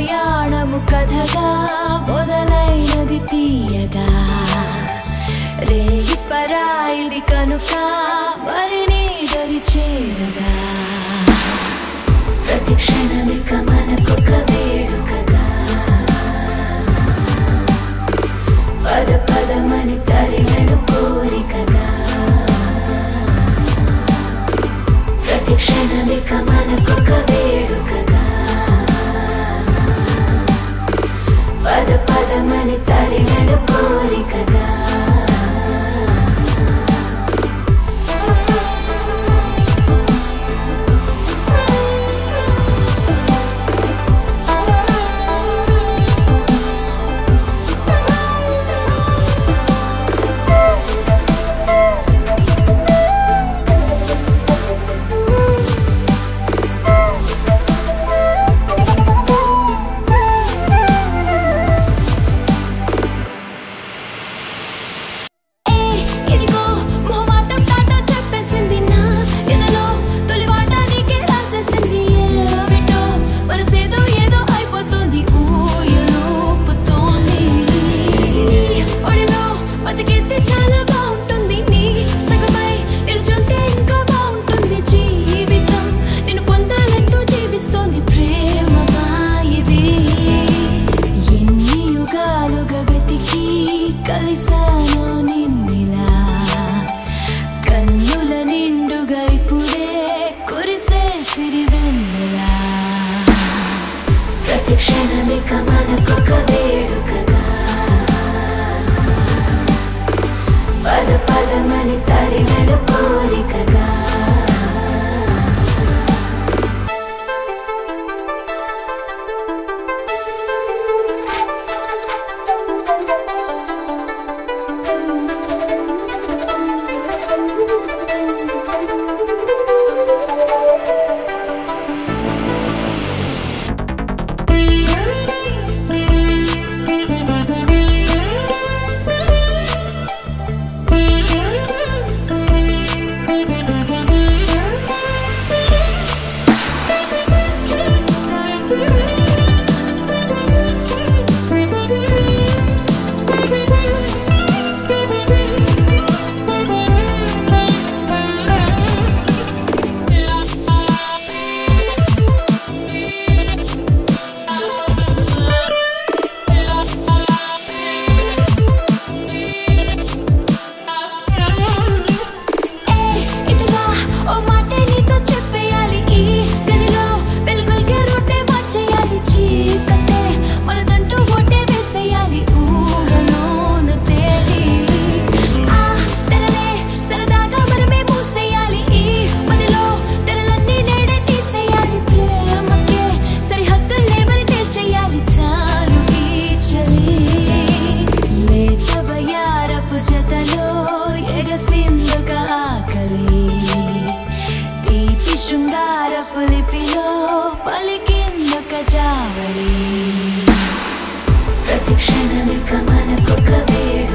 ప్రయాణము కథగా మొదలైనది తీయగా రేయి పరాయిది కనుక మరి నీ దరి చేరగా ప్రతి క్షణమిక మనకొక వేడుకగా పద పదమని తరిమెను కోరికగా ప్రతి క్షణమిక మనకొక వేడుకగా పద పదమని తరిమెను కోరికగా ఏ ఇదిగో మొహమాటం టాటా చెప్పేసింది నా ఎదలో తొలి మాట నీకే రాసేసింది ఏమిటో మనసేదో ఏదో అయిపోతుంది ఊయలూపుతోంది నీ ఒడిలో బతికేస్తే చాలా బాగుంటుంది నీ సగమై నిల్చుంటే ఇంకా బాగుంటుంది జీవితం నేను పొందాలంటూ జీవిస్తోంది ప్రేమమా ఇది ఎన్ని యుగాలుగా వెతికి కలిసాను నిన్నిలా కన్నుల నిండుగా ఇప్పుడే కురిసే సిరివెన్నెలా ప్రతి క్షణమిక మనకొక వేడుకగా పద పదమని తరిమెను కోరికగా ఏ ఇటుగా ఓ మాటే నీతో చెప్పేయాలి ఈ గదిలో వెలుగులకే రొట్టె మార్చేయాలి చీకటే మనదంటూ ఒట్టే వేసేయాలి ఊహలోన తేలి ఆ తెరలే సరదాగా మనమే మూసేయాలి ఈ మదిలో తెరలన్నీ నేడే తీసేయాలి ప్రేమకే సరిహద్దులు లేవని తెచ్చేయాలి చాలు ఈ చలి లేత వయారపు జతలో ఎగసిందుక ఆకలి తీపి శృంగారపు లిపిలో పలికిందుక జావళి ప్రతి క్షణమిక మనకొక వేడు